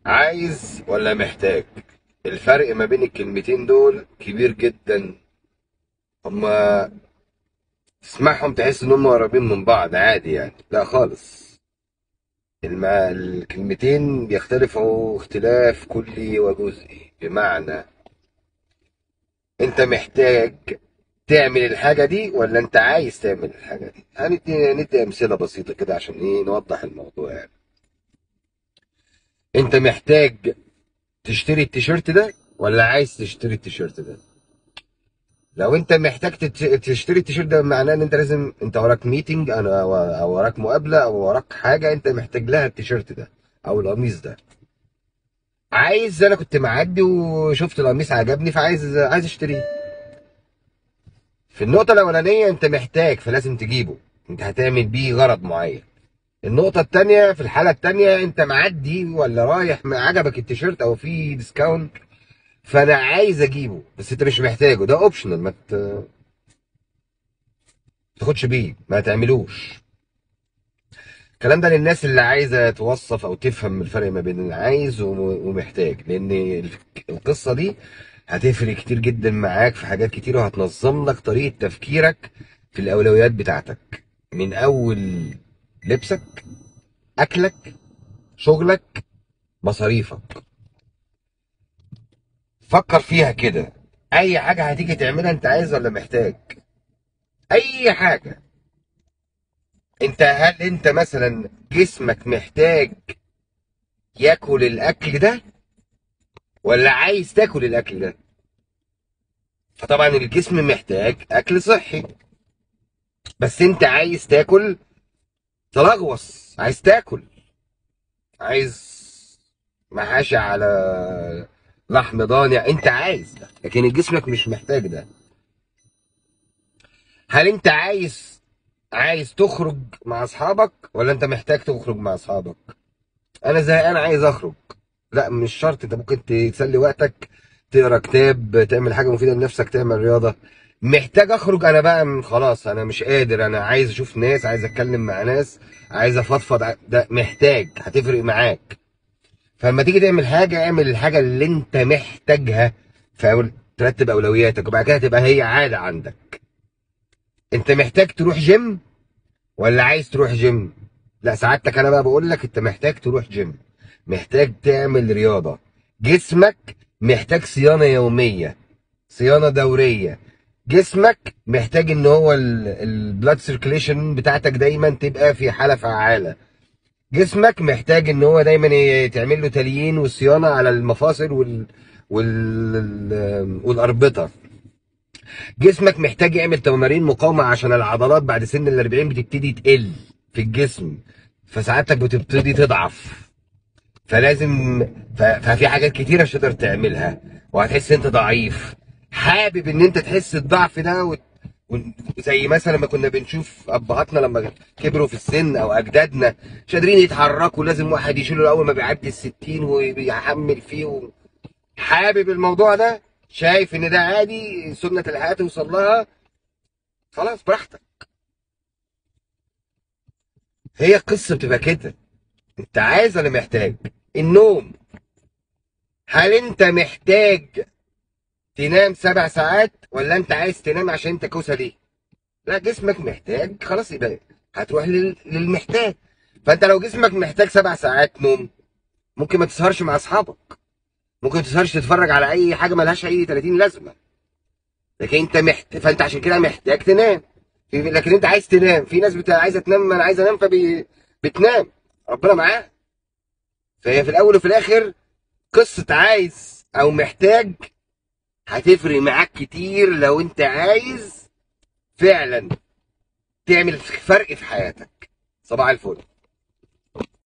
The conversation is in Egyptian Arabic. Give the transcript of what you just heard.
عايز ولا محتاج الفرق ما بين الكلمتين دول كبير جدا هما تسمعهم تحس ان هم قريبين من بعض عادي يعني لا خالص الم... الكلمتين بيختلفوا اختلاف كلي وجزئي بمعنى انت محتاج تعمل الحاجة دي ولا انت عايز تعمل الحاجة دي هندي ندي امثلة بسيطة كده عشان ايه نوضح الموضوع يعني انت محتاج تشتري التيشيرت ده ولا عايز تشتري التيشيرت ده لو انت محتاج تت- تشتري التيشيرت ده معناه ان انت لازم انت وراك ميتنج انا او وراك مقابله او وراك حاجه انت محتاج لها التيشيرت ده او القميص ده عايز انا كنت معدي وشفت القميص عجبني فعايز عايز اشتريه في النقطه الاولانيه انت محتاج فلازم تجيبه انت هتعمل بيه غرض معين النقطة التانية في الحالة التانية انت معدي ولا رايح ما عجبك التيشيرت او في ديسكاونت فانا عايز اجيبه بس انت مش محتاجه ده اوبشنال ما ت- تاخدش بيه ما تعملوش الكلام ده للناس اللي عايزه توصف او تفهم الفرق ما بين العايز وم- ومحتاج لان ال- القصه دي هتفرق كتير جدا معاك في حاجات كتير وهتنظم لك طريقه تفكيرك في الاولويات بتاعتك من اول لبسك اكلك شغلك مصاريفك فكر فيها كده اي حاجه هتيجي تعملها انت عايز ولا محتاج اي حاجه انت هل انت مثلا جسمك محتاج ياكل الاكل ده ولا عايز تاكل الاكل ده فطبعا الجسم محتاج اكل صحي بس انت عايز تاكل تلغوص عايز تاكل عايز محاشي على لحم ضاني انت عايز ده لكن جسمك مش محتاج ده هل انت عايز عايز تخرج مع اصحابك ولا انت محتاج تخرج مع اصحابك انا زهقان عايز اخرج لا مش شرط انت ممكن تسلي وقتك تقرا كتاب تعمل حاجه مفيده لنفسك تعمل رياضه محتاج اخرج انا بقى من خلاص انا مش قادر انا عايز اشوف ناس عايز اتكلم مع ناس عايز افضفض ع- ده محتاج هتفرق معاك فلما تيجي تعمل حاجه اعمل الحاجه اللي انت محتاجها فاول ترتب اولوياتك وبعد كده تبقى هي عاده عندك انت محتاج تروح جيم ولا عايز تروح جيم لا سعادتك انا بقى بقول لك انت محتاج تروح جيم محتاج تعمل رياضه جسمك محتاج صيانه يوميه صيانه دوريه جسمك محتاج ان هو البلاد سيركليشن بتاعتك دايما تبقى في حاله فعاله جسمك محتاج ان هو دايما ي- تعمل له تليين وصيانه على المفاصل وال وال والاربطه جسمك محتاج يعمل تمارين مقاومه عشان العضلات بعد سن ال 40 بتبتدي تقل في الجسم فساعتك بتبتدي تضعف فلازم ف... ففي حاجات كتيره مش هتقدر تعملها وهتحس انت ضعيف حابب ان انت تحس الضعف ده وت... ون- زي مثلا ما كنا بنشوف ابهاتنا لما كبروا في السن او اجدادنا مش قادرين يتحركوا لازم واحد يشيله اول ما بيعدي الستين ويحمل فيه و... حابب الموضوع ده شايف ان ده عادي سنة الحياة توصل لها خلاص براحتك هي القصة بتبقى كده انت عايز ولا محتاج النوم هل انت محتاج تنام سبع ساعات ولا انت عايز تنام عشان انت كسلي لا جسمك محتاج خلاص يبقى هتروح لل... للمحتاج فانت لو جسمك محتاج سبع ساعات نوم ممكن ما تسهرش مع اصحابك ممكن ما تسهرش تتفرج على اي حاجه ملهاش اي 30 لازمه لكن انت محت... فانت عشان كده محتاج تنام في... لكن انت عايز تنام في ناس بت... عايزه تنام انا عايز انام فبتنام بتنام ربنا معاه فهي في الاول وفي الاخر قصه عايز او محتاج هتفرق معاك كتير لو انت عايز فعلا تعمل فرق في حياتك صباح الفل